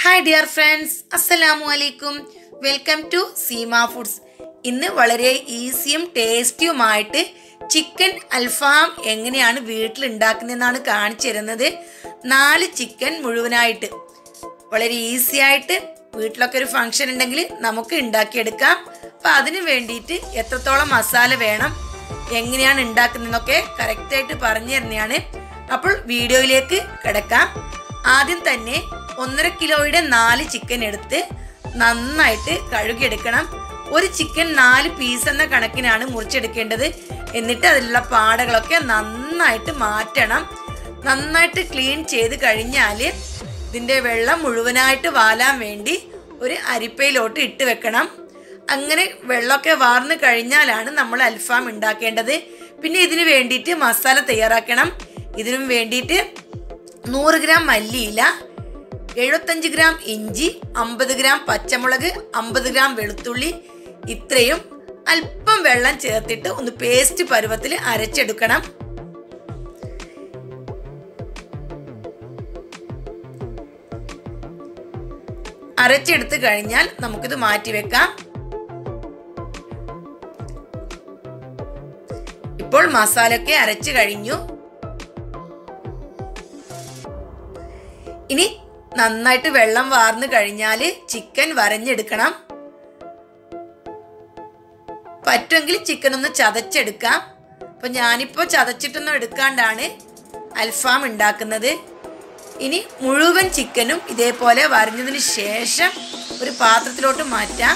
Hi dear friends അസ്സലാമു അലൈക്കും welcome to Seema foods ഇന്ന് വളരെ ഈസിയും ടേസ്റ്റിയുമായിട്ട് ചിക്കൻ അൽഫാം എങ്ങനെയാണ് വീട്ടിൽ ഉണ്ടാക്കുന്നതെന്നാണ് കാണിച്ചു തരുന്നത് നാല് ചിക്കൻ മുഴുവനായിട്ട് വളരെ ഈസി ആയിട്ട് വീട്ടിലൊക്കെ ഒരു ഫംഗ്ഷൻ ഉണ്ടെങ്കിൽ നമുക്ക് ഉണ്ടാക്കിയെടുക്കാം അപ്പം അതിന് വേണ്ടിയിട്ട് എത്രത്തോളം മസാല വേണം എങ്ങനെയാണ് ഉണ്ടാക്കുന്നതെന്നൊക്കെ കറക്റ്റായിട്ട് പറഞ്ഞു തരുന്നതാണ് അപ്പോൾ വീഡിയോയിലേക്ക് കിടക്കാം ആദ്യം തന്നെ ഒന്നര കിലോയുടെ നാല് ചിക്കൻ എടുത്ത് നന്നായിട്ട് കഴുകിയെടുക്കണം ഒരു ചിക്കൻ നാല് പീസ് എന്ന കണക്കിനാണ് മുറിച്ചെടുക്കേണ്ടത് എന്നിട്ട് അതിലുള്ള പാടകളൊക്കെ നന്നായിട്ട് മാറ്റണം നന്നായിട്ട് ക്ലീൻ ചെയ്ത് കഴിഞ്ഞാൽ ഇതിൻ്റെ വെള്ളം മുഴുവനായിട്ട് വാലാൻ വേണ്ടി ഒരു അരിപ്പയിലോട്ട് ഇട്ട് വെക്കണം അങ്ങനെ വെള്ളമൊക്കെ വാർന്നു കഴിഞ്ഞാലാണ് നമ്മൾ അൽഫാം ഉണ്ടാക്കേണ്ടത് പിന്നെ ഇതിന് വേണ്ടിയിട്ട് മസാല തയ്യാറാക്കണം ഇതിനും വേണ്ടിയിട്ട് നൂറ് ഗ്രാം മല്ലിയില എഴുപത്തഞ്ച് ഗ്രാം ഇഞ്ചി അമ്പത് ഗ്രാം പച്ചമുളക് അമ്പത് ഗ്രാം വെളുത്തുള്ളി ഇത്രയും അല്പം വെള്ളം ചേർത്തിട്ട് ഒന്ന് പേസ്റ്റ് പരുവത്തിൽ അരച്ചെടുക്കണം അരച്ചെടുത്ത് കഴിഞ്ഞാൽ നമുക്കിത് മാറ്റി വെക്കാം ഇപ്പോൾ മസാലയൊക്കെ അരച്ചു കഴിഞ്ഞു ഇനി നന്നായിട്ട് വെള്ളം വാർന്നു കഴിഞ്ഞാൽ ചിക്കൻ വരഞ്ഞെടുക്കണം പറ്റുമെങ്കിൽ ചിക്കൻ ഒന്ന് ചതച്ചെടുക്കാം അപ്പൊ ഞാനിപ്പോൾ ചതച്ചിട്ടൊന്നും എടുക്കാണ്ടാണ് അൽഫാം ഉണ്ടാക്കുന്നത് ഇനി മുഴുവൻ ചിക്കനും ഇതേപോലെ വരഞ്ഞതിന് ശേഷം ഒരു പാത്രത്തിലോട്ട് മാറ്റാം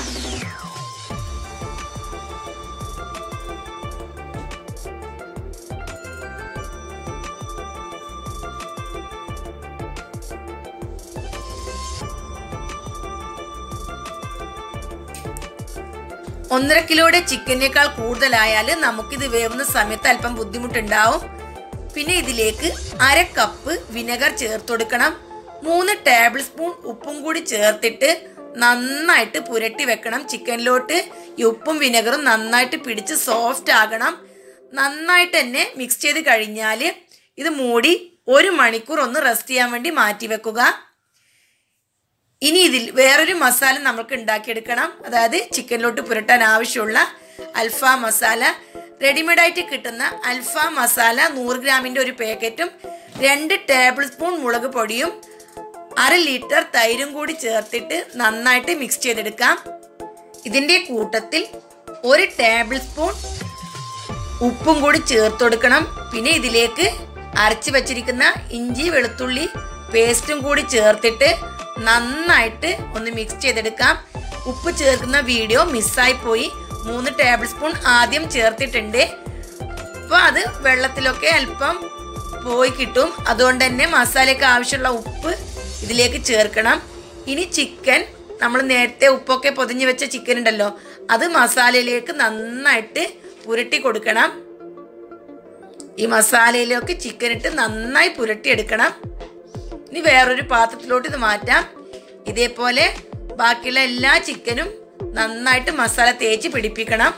ഒന്നര കിലോയുടെ ചിക്കനേക്കാൾ കൂടുതലായാൽ നമുക്കിത് വേവുന്ന സമയത്ത് അല്പം ബുദ്ധിമുട്ടുണ്ടാവും പിന്നെ ഇതിലേക്ക് അര കപ്പ് വിനെഗർ ചേർത്ത് കൊടുക്കണം മൂന്ന് ടേബിൾ സ്പൂൺ ഉപ്പും കൂടി ചേർത്തിട്ട് നന്നായിട്ട് പുരട്ടി വെക്കണം ചിക്കനിലോട്ട് ഈ ഉപ്പും വിനെഗറും നന്നായിട്ട് പിടിച്ച് സോഫ്റ്റ് ആകണം നന്നായിട്ട് തന്നെ മിക്സ് ചെയ്ത് കഴിഞ്ഞാൽ ഇത് മൂടി ഒരു മണിക്കൂർ ഒന്ന് റെസ്റ്റ് ചെയ്യാൻ വേണ്ടി മാറ്റി വെക്കുക ഇനി ഇതിൽ വേറൊരു മസാല നമുക്ക് ഉണ്ടാക്കിയെടുക്കണം അതായത് ചിക്കനിലോട്ട് പുരട്ടാൻ ആവശ്യമുള്ള അൽഫാം മസാല റെഡിമെയ്ഡായിട്ട് കിട്ടുന്ന അൽഫാം മസാല നൂറ് ഗ്രാമിൻ്റെ ഒരു പാക്കറ്റും രണ്ട് ടേബിൾ സ്പൂൺ മുളക് പൊടിയും അര ലിറ്റർ തൈരും കൂടി ചേർത്തിട്ട് നന്നായിട്ട് മിക്സ് ചെയ്തെടുക്കാം ഇതിൻ്റെ കൂട്ടത്തിൽ ഒരു ടേബിൾ സ്പൂൺ ഉപ്പും കൂടി ചേർത്ത് കൊടുക്കണം പിന്നെ ഇതിലേക്ക് അരച്ച് വെച്ചിരിക്കുന്ന ഇഞ്ചി വെളുത്തുള്ളി പേസ്റ്റും കൂടി ചേർത്തിട്ട് നന്നായിട്ട് ഒന്ന് മിക്സ് ചെയ്തെടുക്കാം ഉപ്പ് ചേർക്കുന്ന വീഡിയോ മിസ്സായി പോയി മൂന്ന് ടേബിൾ സ്പൂൺ ആദ്യം ചേർത്തിട്ടുണ്ട് അപ്പോൾ അത് വെള്ളത്തിലൊക്കെ അല്പം പോയി കിട്ടും അതുകൊണ്ട് തന്നെ മസാലയ്ക്ക് ആവശ്യമുള്ള ഉപ്പ് ഇതിലേക്ക് ചേർക്കണം ഇനി ചിക്കൻ നമ്മൾ നേരത്തെ ഉപ്പൊക്കെ പൊതിഞ്ഞ് വെച്ച ചിക്കൻ ഉണ്ടല്ലോ അത് മസാലയിലേക്ക് നന്നായിട്ട് പുരട്ടി കൊടുക്കണം ഈ മസാലയിലൊക്കെ ചിക്കൻ ഇട്ട് നന്നായി പുരട്ടിയെടുക്കണം ഇനി വേറൊരു പാത്രത്തിലോട്ട് ഇത് മാറ്റാം ഇതേപോലെ ബാക്കിയുള്ള എല്ലാ ചിക്കനും നന്നായിട്ട് മസാല തേച്ച് പിടിപ്പിക്കണം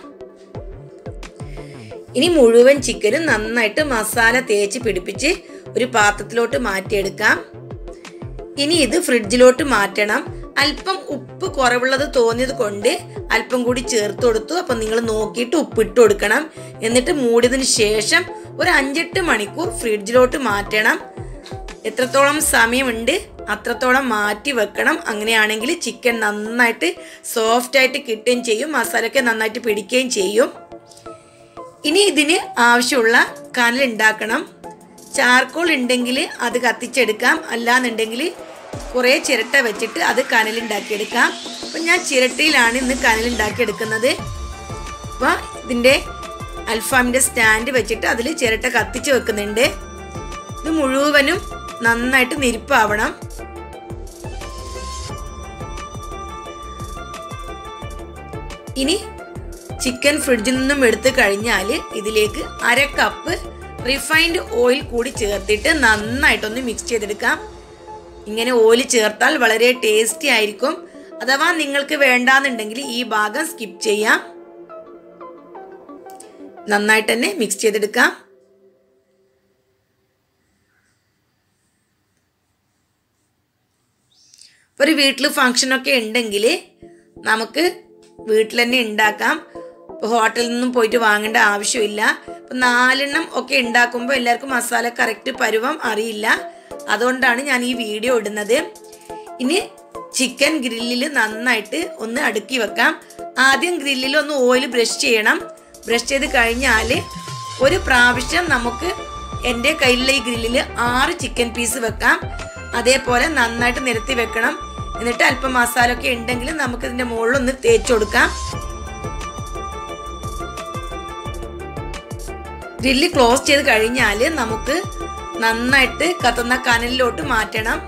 ഇനി മുഴുവൻ ചിക്കനും നന്നായിട്ട് മസാല തേച്ച് പിടിപ്പിച്ച് ഒരു പാത്രത്തിലോട്ട് മാറ്റിയെടുക്കാം ഇനി ഇത് ഫ്രിഡ്ജിലോട്ട് മാറ്റണം അല്പം ഉപ്പ് കുറവുള്ളത് തോന്നിയത് കൊണ്ട് അല്പം കൂടി ചേർത്ത് കൊടുത്തു അപ്പം നിങ്ങൾ നോക്കിയിട്ട് ഉപ്പിട്ട് കൊടുക്കണം എന്നിട്ട് മൂടിയതിന് ശേഷം ഒരു അഞ്ചെട്ട് മണിക്കൂർ ഫ്രിഡ്ജിലോട്ട് മാറ്റണം എത്രത്തോളം സമയമുണ്ട് അത്രത്തോളം മാറ്റി വെക്കണം അങ്ങനെയാണെങ്കിൽ ചിക്കൻ നന്നായിട്ട് സോഫ്റ്റ് ആയിട്ട് കിട്ടുകയും ചെയ്യും മസാലയൊക്കെ നന്നായിട്ട് പിടിക്കുകയും ചെയ്യും ഇനി ഇതിന് ആവശ്യമുള്ള കനൽ ഉണ്ടാക്കണം ചാർക്കോൾ ഉണ്ടെങ്കിൽ അത് കത്തിച്ചെടുക്കാം അല്ലാന്നുണ്ടെങ്കിൽ കുറേ ചിരട്ട വെച്ചിട്ട് അത് കനലുണ്ടാക്കിയെടുക്കാം അപ്പം ഞാൻ ചിരട്ടയിലാണ് ഇന്ന് കനലുണ്ടാക്കിയെടുക്കുന്നത് അപ്പോൾ ഇതിൻ്റെ അൽഫാമിൻ്റെ സ്റ്റാൻഡ് വെച്ചിട്ട് അതിൽ ചിരട്ട കത്തിച്ച് വെക്കുന്നുണ്ട് ഇത് മുഴുവനും നന്നായിട്ട് നിരിപ്പാവണം ഇനി ചിക്കൻ ഫ്രിഡ്ജിൽ നിന്നും എടുത്തു കഴിഞ്ഞാൽ ഇതിലേക്ക് അര കപ്പ് റിഫൈൻഡ് ഓയിൽ കൂടി ചേർത്തിട്ട് നന്നായിട്ടൊന്ന് മിക്സ് ചെയ്തെടുക്കാം ഇങ്ങനെ ഓയിൽ ചേർത്താൽ വളരെ ടേസ്റ്റി ആയിരിക്കും അഥവാ നിങ്ങൾക്ക് വേണ്ടാന്നുണ്ടെങ്കിൽ ഈ ഭാഗം സ്കിപ്പ് ചെയ്യാം നന്നായിട്ട് തന്നെ മിക്സ് ചെയ്തെടുക്കാം ഇപ്പോൾ ഒരു വീട്ടിൽ ഫങ്ഷനൊക്കെ ഉണ്ടെങ്കിൽ നമുക്ക് വീട്ടിൽ തന്നെ ഉണ്ടാക്കാം ഇപ്പോൾ ഹോട്ടലിൽ നിന്നും പോയിട്ട് വാങ്ങേണ്ട ആവശ്യമില്ല ഇപ്പം നാലെണ്ണം ഒക്കെ ഉണ്ടാക്കുമ്പോൾ എല്ലാവർക്കും മസാല കറക്റ്റ് പരുവം അറിയില്ല അതുകൊണ്ടാണ് ഞാൻ ഈ വീഡിയോ ഇടുന്നത് ഇനി ചിക്കൻ ഗ്രില്ലിൽ നന്നായിട്ട് ഒന്ന് അടുക്കി വെക്കാം ആദ്യം ഗ്രില്ലിൽ ഒന്ന് ഓയിൽ ബ്രഷ് ചെയ്യണം ബ്രഷ് ചെയ്ത് കഴിഞ്ഞാൽ ഒരു പ്രാവശ്യം നമുക്ക് എൻ്റെ കയ്യിലുള്ള ഈ ഗ്രില്ലിൽ ആറ് ചിക്കൻ പീസ് വെക്കാം അതേപോലെ നന്നായിട്ട് നിരത്തി വെക്കണം എന്നിട്ട് അല്പം മസാല ഒക്കെ ഉണ്ടെങ്കിൽ നമുക്ക് ഇതിൻ്റെ മുകളിൽ ഒന്ന് തേച്ച് കൊടുക്കാം ഗ്രില്ല് ക്ലോസ് ചെയ്ത് കഴിഞ്ഞാൽ നമുക്ക് നന്നായിട്ട് കത്തുന്ന കനലിലോട്ട് മാറ്റണം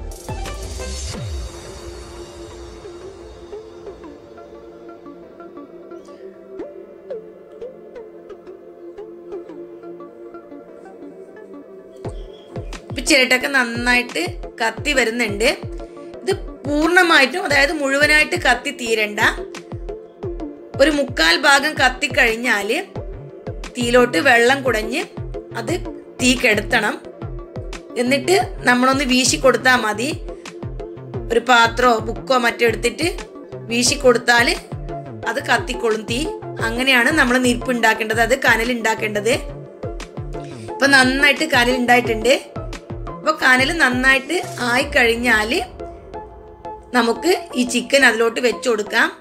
ഇപ്പൊ ചിരട്ടൊക്കെ നന്നായിട്ട് കത്തി വരുന്നുണ്ട് ഇത് പൂർണ്ണമായിട്ടും അതായത് മുഴുവനായിട്ട് കത്തി തീരണ്ട ഒരു മുക്കാൽ ഭാഗം കത്തിക്കഴിഞ്ഞാൽ തീയിലോട്ട് വെള്ളം കുടഞ്ഞ് അത് തീ കെടുത്തണം എന്നിട്ട് നമ്മളൊന്ന് വീശി കൊടുത്താൽ മതി ഒരു പാത്രമോ ബുക്കോ മറ്റോ എടുത്തിട്ട് വീശി കൊടുത്താൽ അത് കത്തിക്കൊള്ളും തീ അങ്ങനെയാണ് നമ്മൾ നിരിപ്പ് ഉണ്ടാക്കേണ്ടത് അത് കനൽ ഉണ്ടാക്കേണ്ടത് ഇപ്പൊ നന്നായിട്ട് കനൽ ഉണ്ടായിട്ടുണ്ട് അപ്പൊ കനൽ നന്നായിട്ട് ആയി കഴിഞ്ഞാൽ നമുക്ക് ഈ ചിക്കൻ അതിലോട്ട് വെച്ചു കൊടുക്കാം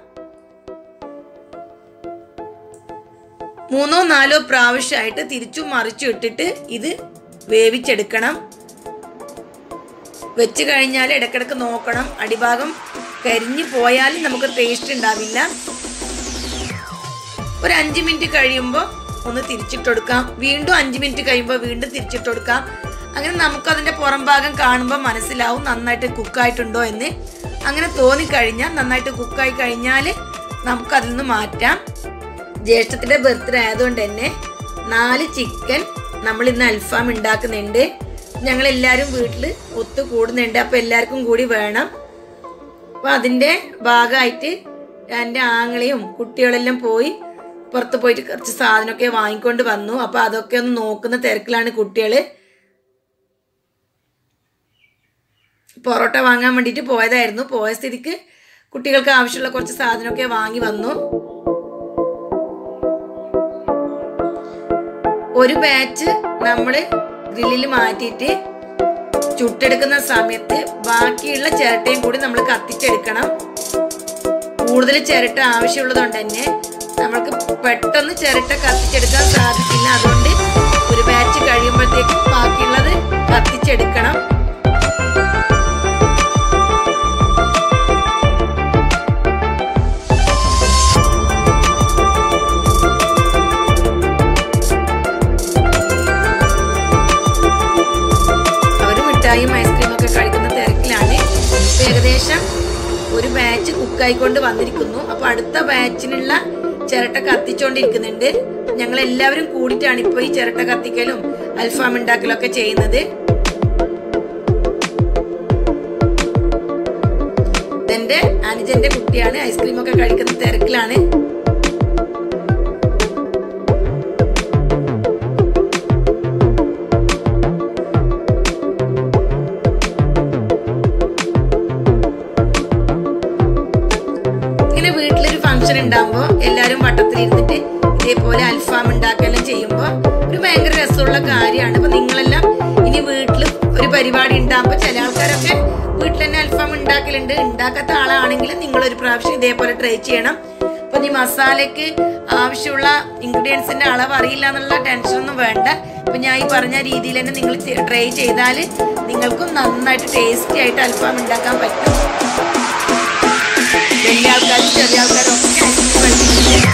മൂന്നോ നാലോ പ്രാവശ്യമായിട്ട് തിരിച്ചും മറിച്ചും ഇട്ടിട്ട് ഇത് വേവിച്ചെടുക്കണം വെച്ച് കഴിഞ്ഞാൽ ഇടക്കിടക്ക് നോക്കണം അടിഭാഗം കരിഞ്ഞു പോയാൽ നമുക്ക് ടേസ്റ്റ് ഉണ്ടാവില്ല ഒരു അഞ്ച് മിനിറ്റ് കഴിയുമ്പോൾ ഒന്ന് തിരിച്ചിട്ടെടുക്കാം വീണ്ടും അഞ്ച് മിനിറ്റ് കഴിയുമ്പോൾ വീണ്ടും തിരിച്ചിട്ടെടുക്കാം അങ്ങനെ നമുക്ക് അതിന്റെ പുറം ഭാഗം കാണുമ്പോൾ മനസ്സിലാവും നന്നായിട്ട് കുക്കായിട്ടുണ്ടോ എന്ന് അങ്ങനെ തോന്നിക്കഴിഞ്ഞാൽ നന്നായിട്ട് കുക്കായി കഴിഞ്ഞാൽ നമുക്ക് അതിൽ നിന്ന് മാറ്റാം ജ്യേഷ്ഠത്തിന്റെ ബർത്ത്ഡേ ആയതുകൊണ്ട് തന്നെ നാല് ചിക്കൻ നമ്മൾ ഇന്ന് അൽഫാം ഉണ്ടാക്കുന്നുണ്ട് ഞങ്ങൾ എല്ലാവരും വീട്ടിൽ ഒത്തു കൂടുന്നുണ്ട് അപ്പൊ എല്ലാവർക്കും കൂടി വേണം അപ്പൊ അതിന്റെ ഭാഗമായിട്ട് എൻ്റെ ആങ്ങളെയും കുട്ടികളെല്ലാം പോയി പുറത്ത് പോയിട്ട് കുറച്ച് സാധനമൊക്കെ വാങ്ങിക്കൊണ്ട് വന്നു അപ്പൊ അതൊക്കെ ഒന്ന് നോക്കുന്ന തിരക്കിലാണ് കുട്ടികള് പൊറോട്ട വാങ്ങാൻ വേണ്ടിയിട്ട് പോയതായിരുന്നു പോയ സ്ഥിതിക്ക് കുട്ടികൾക്ക് ആവശ്യമുള്ള കുറച്ച് സാധനമൊക്കെ വാങ്ങി വന്നു ഒരു ബാച്ച് നമ്മൾ ഗ്രില്ലിൽ മാറ്റിയിട്ട് ചുട്ടെടുക്കുന്ന സമയത്ത് ബാക്കിയുള്ള ചിരട്ടയും കൂടി നമ്മൾ കത്തിച്ചെടുക്കണം കൂടുതൽ ചിരട്ട ആവശ്യമുള്ളതുകൊണ്ട് തന്നെ നമ്മൾക്ക് പെട്ടെന്ന് ചിരട്ട കത്തിച്ചെടുക്കാൻ സാധിക്കില്ല അതുകൊണ്ട് ഒരു ബാച്ച് കഴിയുമ്പോഴത്തേക്ക് ബാക്കിയുള്ളത് കത്തിച്ചെടുക്കണം അവര് മിഠായിയും ഐസ്ക്രീമും ഒക്കെ കഴിക്കുന്ന തിരക്കിലാണ് ഇപ്പൊ ഏകദേശം ഒരു ബാച്ച് കുക്കായിക്കൊണ്ട് വന്നിരിക്കുന്നു അപ്പൊ അടുത്ത ബാച്ചിനുള്ള ചിരട്ട കത്തിച്ചോണ്ടിരിക്കുന്നുണ്ട് ഞങ്ങൾ എല്ലാവരും കൂടിയിട്ടാണ് ഇപ്പൊ ഈ ചിരട്ട കത്തിക്കലും അൽഫാം ഉണ്ടാക്കലും ഒക്കെ ചെയ്യുന്നത് ഇതെന്റെ അനുജന്റെ കുട്ടിയാണ് ഐസ്ക്രീം ഒക്കെ കഴിക്കുന്ന തിരക്കിലാണ് ഇങ്ങനെ വീട്ടിലൊരു ഫംഗ്ഷൻ ഉണ്ടാകുമ്പോൾ എല്ലാവരും വട്ടത്തിലിരുന്നിട്ട് ഇതേപോലെ അൽഫാം ഉണ്ടാക്കെല്ലാം ചെയ്യുമ്പോൾ ഒരു ഭയങ്കര രസമുള്ള കാര്യമാണ് അപ്പൊ നിങ്ങളെല്ലാം ഇനി വീട്ടിൽ ഒരു പരിപാടി ഉണ്ടാകുമ്പോൾ ചില ആൾക്കാരൊക്കെ വീട്ടിൽ തന്നെ അൽഫാം ഉണ്ടാക്കലുണ്ട് ഉണ്ടാക്കാത്ത ആളാണെങ്കിൽ നിങ്ങൾ ഒരു പ്രാവശ്യം ഇതേപോലെ ട്രൈ ചെയ്യണം അപ്പൊ ഈ മസാലയ്ക്ക് ആവശ്യമുള്ള ഇൻഗ്രീഡിയൻസിന്റെ അളവ് അറിയില്ല എന്നുള്ള ടെൻഷനൊന്നും വേണ്ട ഇപ്പൊ ഞാൻ ഈ പറഞ്ഞ രീതിയിൽ തന്നെ നിങ്ങൾ ട്രൈ ചെയ്താൽ നിങ്ങൾക്കും നന്നായിട്ട് ടേസ്റ്റി ആയിട്ട് അൽഫാം ഉണ്ടാക്കാൻ പറ്റും വലിയ ആൾക്കാരും ചെറിയ ആൾക്കാരും ഒക്കെ ഐസ്ക്രീം കഴിക്കുന്നുണ്ട്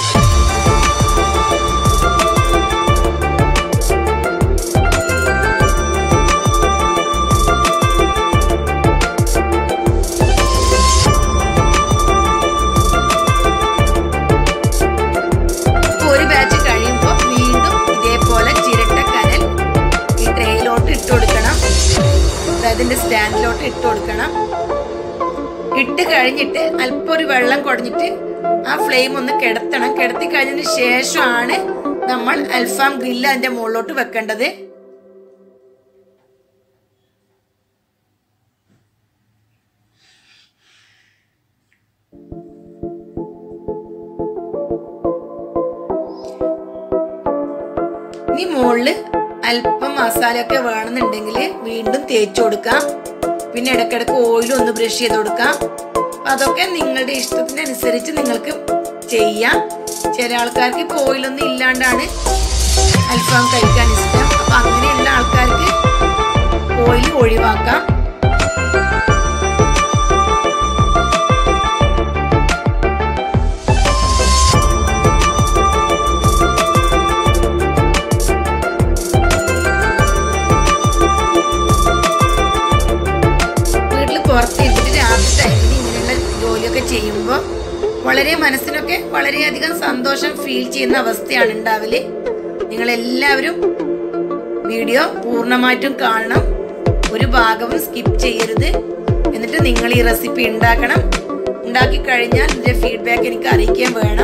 ഇപ്പൊ ഒരു ബാച്ച് കഴിയുമ്പോൾ വീണ്ടും ഇതേപോലെ ചിരട്ട കനൽ ഈ ട്രേയിലോട്ട് ഇട്ട് കൊടുക്കണം അതായത് ഇതിന്റെ സ്റ്റാൻഡിലോട്ട് ഇട്ട് കൊടുക്കണം ഇട്ട് കഴിഞ്ഞിട്ട് അല്പം ഒരു വെള്ളം കുടഞ്ഞിട്ട് ആ ഫ്ലെയിം ഒന്ന് കിടത്തണം കിടത്തി കഴിഞ്ഞതിന് ശേഷമാണ് നമ്മൾ അൽഫാം ഗ്രില്ല് അതിന്റെ മുകളിലോട്ട് വെക്കേണ്ടത് മുകളിൽ അല്പം മസാലയൊക്കെ വേണമെന്നുണ്ടെങ്കിൽ വീണ്ടും തേച്ച് കൊടുക്കാം പിന്നെ ഇടയ്ക്കിടയ്ക്ക് ഓയിലും ഒന്ന് ബ്രഷ് ചെയ്ത് കൊടുക്കാം അപ്പൊ അതൊക്കെ നിങ്ങളുടെ ഇഷ്ടത്തിനനുസരിച്ച് നിങ്ങൾക്ക് ചെയ്യാം ചില ആൾക്കാർക്ക് ഇപ്പോൾ ഓയിലൊന്നും ഇല്ലാണ്ടാണ് അൽഫാം കഴിക്കാൻ ഇഷ്ടം അപ്പൊ അങ്ങനെയുള്ള ആൾക്കാർക്ക് ഓയിൽ ഒഴിവാക്കാം വീട്ടിൽ പുറത്തിരുന്നിട്ട് രാത്രി ടൈമിൽ ഇങ്ങനെയുള്ള ജോലിയൊക്കെ ചെയ്യുമ്പോൾ വളരെ മനസ്സിനൊക്കെ വളരെയധികം സന്തോഷം ഫീൽ ചെയ്യുന്ന അവസ്ഥയാണ് ഉണ്ടാവല് നിങ്ങൾ എല്ലാവരും വീഡിയോ പൂർണ്ണമായിട്ടും കാണണം ഒരു ഭാഗവും സ്കിപ്പ് ചെയ്യരുത് എന്നിട്ട് നിങ്ങൾ ഈ റെസിപ്പി ഉണ്ടാക്കണം ഉണ്ടാക്കി കഴിഞ്ഞാൽ ഇതിന്റെ ഫീഡ്ബാക്ക് എനിക്ക് അറിയിക്കാൻ വേണം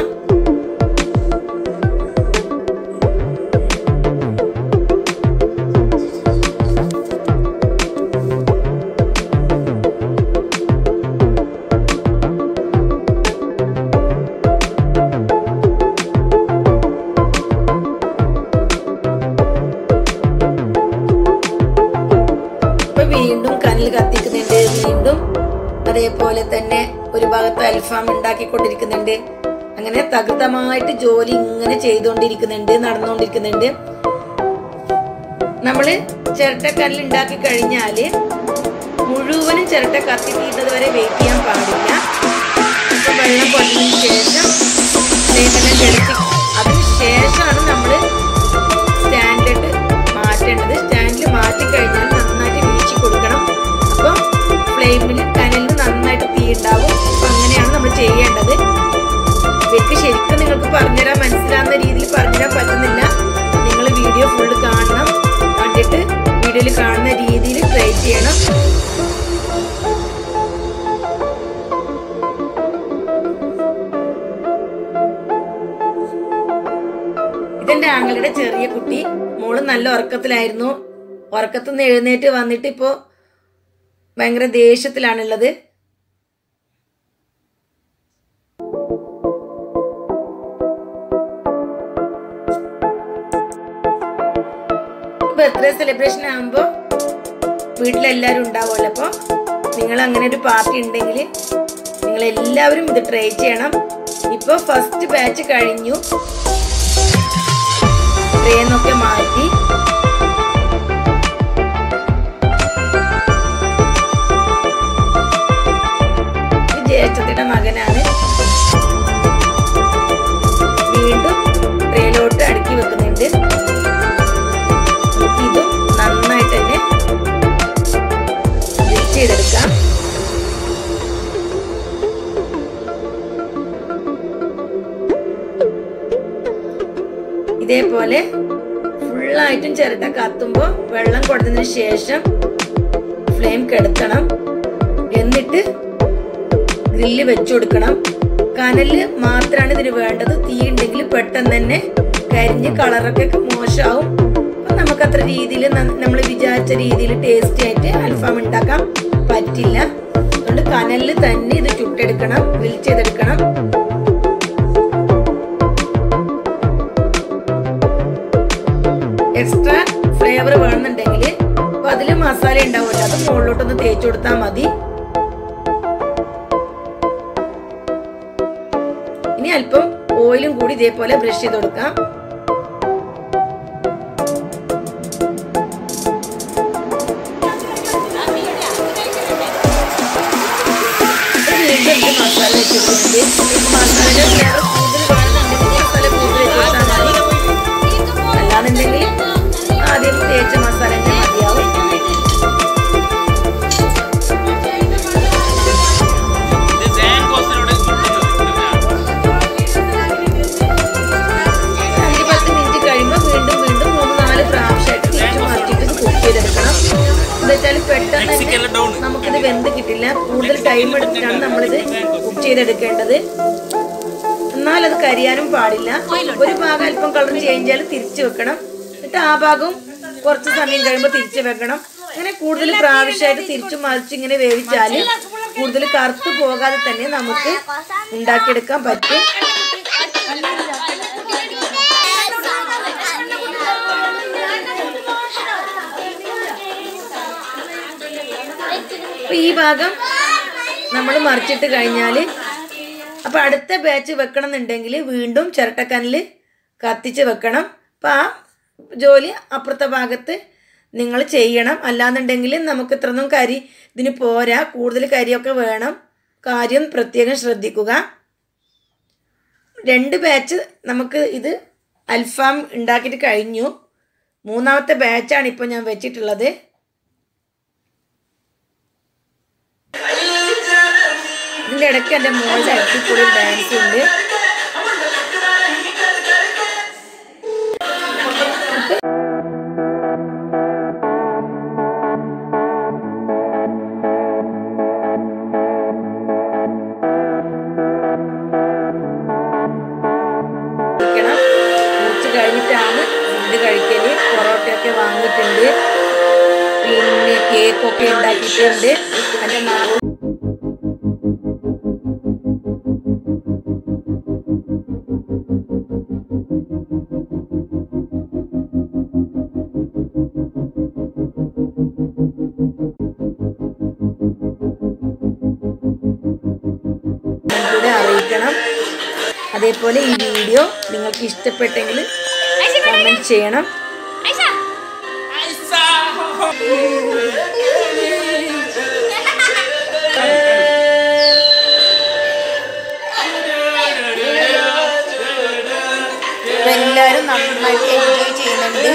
ഇപ്പൊ വീണ്ടും കനൽ കത്തിക്കുന്നുണ്ട് വീണ്ടും അതേപോലെ തന്നെ ഒരു ഭാഗത്ത് അൽഫാം ഉണ്ടാക്കിക്കൊണ്ടിരിക്കുന്നുണ്ട് അങ്ങനെ തകൃതമായിട്ട് ജോലി ഇങ്ങനെ ചെയ്തുകൊണ്ടിരിക്കുന്നുണ്ട് നടന്നുകൊണ്ടിരിക്കുന്നുണ്ട് നമ്മള് ചിരട്ടക്കല്ല് ഉണ്ടാക്കി കഴിഞ്ഞാല് മുഴുവനും ചിരട്ട കത്തി തീരുന്നത് വരെ വെയിറ്റ് ചെയ്യാൻ പാടില്ല അപ്പൊ വെള്ളം പൊടിഞ്ഞതിന് ശേഷം ലേഖനം ചെലുത്തി അതിന് ശേഷമാണ് നമ്മള് സ്റ്റാൻഡിലിട്ട് മാറ്റേണ്ടത് സ്റ്റാൻഡിൽ മാറ്റി കഴിഞ്ഞാൽ നന്നായിട്ട് വീഴ്ച കൊടുക്കണം അപ്പോൾ ഫ്ലെയിമിൽ കനലിൽ നന്നായിട്ട് തീ ഉണ്ടാവും അപ്പം അങ്ങനെയാണ് നമ്മൾ ചെയ്യേണ്ടത് ഇവർക്ക് ശരിക്കും നിങ്ങൾക്ക് പറഞ്ഞുതരാൻ മനസ്സിലാവുന്ന രീതിയിൽ പറഞ്ഞുതരാൻ പറ്റുന്നില്ല നിങ്ങൾ വീഡിയോ ഫുള്ള് കാണണം കണ്ടിട്ട് വീഡിയോയിൽ കാണുന്ന രീതിയിൽ ട്രൈ ചെയ്യണം ഇതെന്റെ ആങ്ങളുടെ ചെറിയ കുട്ടി മോള് നല്ല ഉറക്കത്തിലായിരുന്നു ഉറക്കത്തിൽ നിന്ന് എഴുന്നേറ്റ് വന്നിട്ട് ഇപ്പോ ഭയങ്കര ദേഷ്യത്തിലാണുള്ളത് ബർത്ത്ഡേ സെലിബ്രേഷൻ ആകുമ്പോൾ വീട്ടിലെല്ലാവരും ഉണ്ടാവുമല്ലോ അപ്പോൾ നിങ്ങൾ അങ്ങനെ ഒരു പാർട്ടി ഉണ്ടെങ്കിൽ നിങ്ങൾ എല്ലാവരും ഇത് ട്രൈ ചെയ്യണം ഇപ്പോൾ ഫസ്റ്റ് ബാച്ച് കഴിഞ്ഞു ട്രെയിനൊക്കെ മാറ്റി ഇത് ജ്യേഷ്ഠത്തിന്റെ മകനാണ് വീണ്ടും ട്രെയിലോട്ട് അടുക്കി വെക്കുന്നുണ്ട് നമുക്ക് ഇതും നന്നായിട്ട് തന്നെ ഗ്രിൽ ചെയ്തെടുക്കാം ഇതേപോലെ ഫുള്ളായിട്ടും ചിരട്ട കത്തുമ്പോൾ വെള്ളം കൊടുത്തതിന് ശേഷം ഫ്ലെയിം കെടുത്തണം എന്നിട്ട് ഗ്രില്ല് വെച്ചു കൊടുക്കണം കനല് മാത്രമാണ് ഇതിന് വേണ്ടത് തീ ഉണ്ടെങ്കിൽ പെട്ടെന്ന് തന്നെ കരിഞ്ഞ് കളറൊക്കെ മോശമാവും അപ്പൊ നമുക്ക് അത്ര രീതിയിൽ നമ്മൾ വിചാരിച്ച രീതിയിൽ ടേസ്റ്റി ആയിട്ട് അൽഫാം ഉണ്ടാക്കാൻ പറ്റില്ല അതുകൊണ്ട് കനലിൽ തന്നെ ഇത് ചുട്ടെടുക്കണം ഗ്രിൽ ചെയ്തെടുക്കണം എക്സ്ട്രാ ഫ്ലേവർ വേണമെന്നുണ്ടെങ്കിൽ അപ്പൊ അതില് മസാല ഉണ്ടാവില്ല അത് മുകളിലോട്ടൊന്ന് തേച്ച് കൊടുത്താൽ മതി ഇനി അല്പം ഓയിലും കൂടി ഇതേപോലെ ബ്രഷ് ചെയ്ത് കൊടുക്കാം വീണ്ടും ഇത് മസാല വെച്ച് കൊടുക്കുന്നുണ്ട് ഈ മസാലയുടെ ഫ്ലേവർ കൂടുതൽ വേണമെന്നുണ്ടെങ്കിൽ മസാല കൂടുതൽ വെച്ച് കൊടുത്താൽ മതി അല്ലാന്നുണ്ടെങ്കിൽ ആദ്യം തേച്ച മസാല തന്നെ മതിയാവും ഇത് സാൻ കോസിനോട് അഞ്ച് പത്ത് മിനിറ്റ് കഴിയുമ്പോൾ വീണ്ടും വീണ്ടും മൂന്ന് നാല് പ്രാവശ്യമായിട്ട് തിരിച്ചു മാറ്റിയിട്ട് ഇത് കുക്ക് ചെയ്തെടുക്കണം എന്താ വെച്ചാൽ പെട്ടെന്ന് മെക്സിക്കനിലെ തന്നെ ഡൗൺ. നമുക്കിത് വെന്ത് കിട്ടില്ല കൂടുതൽ ടൈം എടുത്തിട്ടാണ് നമ്മളിത് കുക്ക് ചെയ്തെടുക്കേണ്ടത് എന്നാൽ അത് കരിയാനും പാടില്ല ഒരു ഭാഗം അല്പം കളർ ചേഞ്ച് ചെയ്യാൻ തിരിച്ചു വെക്കണം എന്നിട്ട് ആ ഭാഗവും കുറച്ച് സമയം കഴിയുമ്പോൾ തിരിച്ചു വെക്കണം അങ്ങനെ കൂടുതൽ പ്രാവശ്യമായിട്ട് തിരിച്ചു മറിച്ച് ഇങ്ങനെ വേവിച്ചാൽ കൂടുതൽ കറുത്തു പോകാതെ തന്നെ നമുക്ക് ഉണ്ടാക്കിയെടുക്കാൻ പറ്റും അപ്പോൾ ഈ ഭാഗം നമ്മൾ മറിച്ചിട്ട് കഴിഞ്ഞാൽ അപ്പോൾ അടുത്ത ബാച്ച് വെക്കണം എന്നുണ്ടെങ്കിൽ വീണ്ടും ചിരട്ടക്കനിൽ കത്തിച്ച് വെക്കണം അപ്പോൾ ആ ജോലി അപ്പുറത്തെ ഭാഗത്ത് നിങ്ങൾ ചെയ്യണം അല്ലാന്നുണ്ടെങ്കിൽ നമുക്ക് ഇത്രയൊന്നും കരി ഇതിന് പോരാ കൂടുതൽ കരിയൊക്കെ വേണം കാര്യം പ്രത്യേകം ശ്രദ്ധിക്കുക രണ്ട് ബാച്ച് നമുക്ക് ഇത് അൽഫാം ഉണ്ടാക്കിയിട്ട് കഴിഞ്ഞു മൂന്നാമത്തെ ബാച്ചാണ് ഇപ്പോൾ ഞാൻ വെച്ചിട്ടുള്ളത് ഇതിൻ്റെ ഇടയ്ക്ക് എൻ്റെ മോളുടെ അടിപൊളി ഡാൻസ് ഉണ്ട് കഴിക്കണം കുറച്ച് കഴിഞ്ഞിട്ടാണ് ഫുഡ് കഴിക്കല് പൊറോട്ടയൊക്കെ വാങ്ങിയിട്ടുണ്ട് പിന്നെ കേക്കൊക്കെ ഉണ്ടാക്കിയിട്ടുണ്ട് എൻ്റെ നാളെ കൂടെ അറിയിക്കണം അതേപോലെ ഈ വീഡിയോ നിങ്ങൾക്ക് ഇഷ്ടപ്പെട്ടെങ്കിൽ കമൻറ്റ് ചെയ്യണം അപ്പൊ എല്ലാവരും നന്നായിട്ട് എൻജോയ് ചെയ്യുന്നുണ്ട്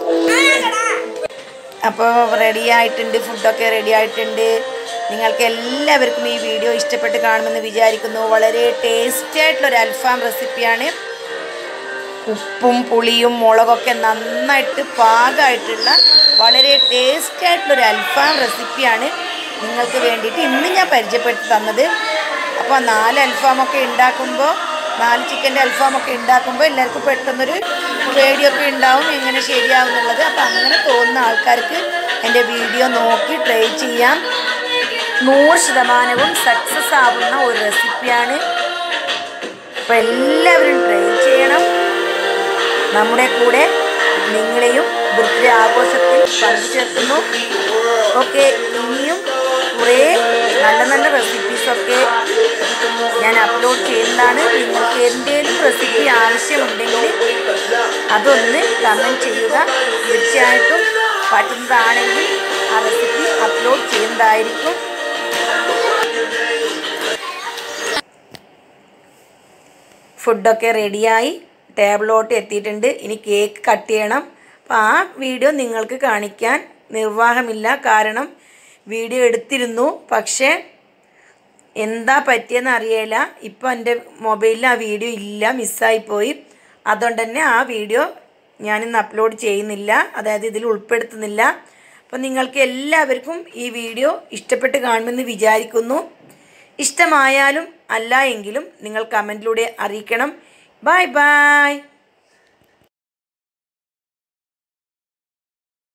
അപ്പോൾ റെഡി ആയിട്ടുണ്ട് ഫുഡൊക്കെ റെഡി ആയിട്ടുണ്ട് നിങ്ങൾക്ക് എല്ലാവർക്കും ഈ വീഡിയോ ഇഷ്ടപ്പെട്ട് കാണുമെന്ന് വിചാരിക്കുന്നു വളരെ ടേസ്റ്റി ആയിട്ടുള്ള ഒരു അൽഫാം റെസിപ്പിയാണ് ഉപ്പും പുളിയും മുളകൊക്കെ നന്നായിട്ട് പാകമായിട്ടുള്ള വളരെ ടേസ്റ്റി ആയിട്ടുള്ളൊരു അൽഫാം റെസിപ്പിയാണ് നിങ്ങൾക്ക് വേണ്ടിയിട്ട് ഇന്ന് ഞാൻ പരിചയപ്പെടുത്തി തന്നത് അപ്പോൾ നാല് അൽഫാമൊക്കെ ഉണ്ടാക്കുമ്പോൾ നാല് ചിക്കൻ്റെ അൽഫാമൊക്കെ ഉണ്ടാക്കുമ്പോൾ എല്ലാവർക്കും പെട്ടെന്നൊരു പേടിയൊക്കെ ഉണ്ടാവും എങ്ങനെ ശരിയാവും എന്നുള്ളത് അപ്പോൾ അങ്ങനെ തോന്നുന്ന ആൾക്കാർക്ക് എൻ്റെ വീഡിയോ നോക്കി ട്രൈ ചെയ്യാം നൂറ് ശതമാനവും സക്സസ് ആവുന്ന ഒരു റെസിപ്പിയാണ് അപ്പോൾ എല്ലാവരും ട്രൈ ചെയ്യണം നമ്മുടെ കൂടെ നിങ്ങളെയും ബർത്ത്ഡേ ആഘോഷത്തിൽ പങ്കുചേർക്കുന്നു ഓക്കെ ഇനിയും കുറേ നല്ല നല്ല റെസിപ്പീസൊക്കെ ഞാൻ അപ്ലോഡ് ചെയ്യുന്നതാണ് നിങ്ങൾക്ക് എന്തെങ്കിലും റെസിപ്പി ആവശ്യമുണ്ടെങ്കിൽ അതൊന്ന് കമൻറ്റ് ചെയ്യുക തീർച്ചയായിട്ടും പറ്റുന്നതാണെങ്കിൽ ആ റെസിപ്പി അപ്ലോഡ് ചെയ്യുന്നതായിരിക്കും ഫുഡൊക്കെ റെഡിയായി ടേബിളിലോട്ട് എത്തിയിട്ടുണ്ട് ഇനി കേക്ക് കട്ട് ചെയ്യണം അപ്പോൾ ആ വീഡിയോ നിങ്ങൾക്ക് കാണിക്കാൻ നിർവാഹമില്ല കാരണം വീഡിയോ എടുത്തിരുന്നു പക്ഷേ എന്താ പറ്റിയെന്ന് അറിയില്ല ഇപ്പോൾ എൻ്റെ മൊബൈലിൽ ആ വീഡിയോ ഇല്ല മിസ്സായിപ്പോയി അതുകൊണ്ട് തന്നെ ആ വീഡിയോ ഞാനിന്ന് അപ്ലോഡ് ചെയ്യുന്നില്ല അതായത് ഇതിൽ ഉൾപ്പെടുത്തുന്നില്ല അപ്പോൾ നിങ്ങൾക്ക് എല്ലാവർക്കും ഈ വീഡിയോ ഇഷ്ടപ്പെട്ട് കാണുമെന്ന് വിചാരിക്കുന്നു ഇഷ്ടമായാലും അല്ല എങ്കിലും നിങ്ങൾ കമൻറ്റിലൂടെ അറിയിക്കണം ബൈ ബൈ